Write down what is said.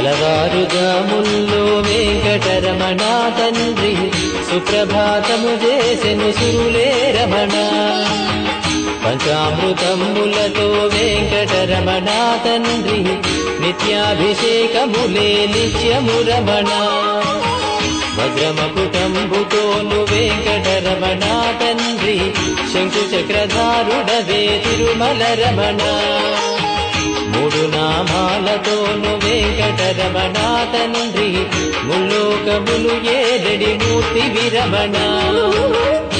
తెలవారుజాముల్లో వెంకటరమణ తండ్రి సుప్రభాతము చేసెను సురులే రమణ పంచామృతములతో వెంకటరమణ తండ్రి నిత్యాభిషేకములే నిత్యము రమణ వజ్రమకుటంబుతోను వెంకటరమణ తండ్రి శంకు చక్రధారుడవే తిరుమల రమణ మూడు నామాలతోను వెంకటరమణ తండ్రి ముల్లోకములు ఏదడి మూర్తి విరమణ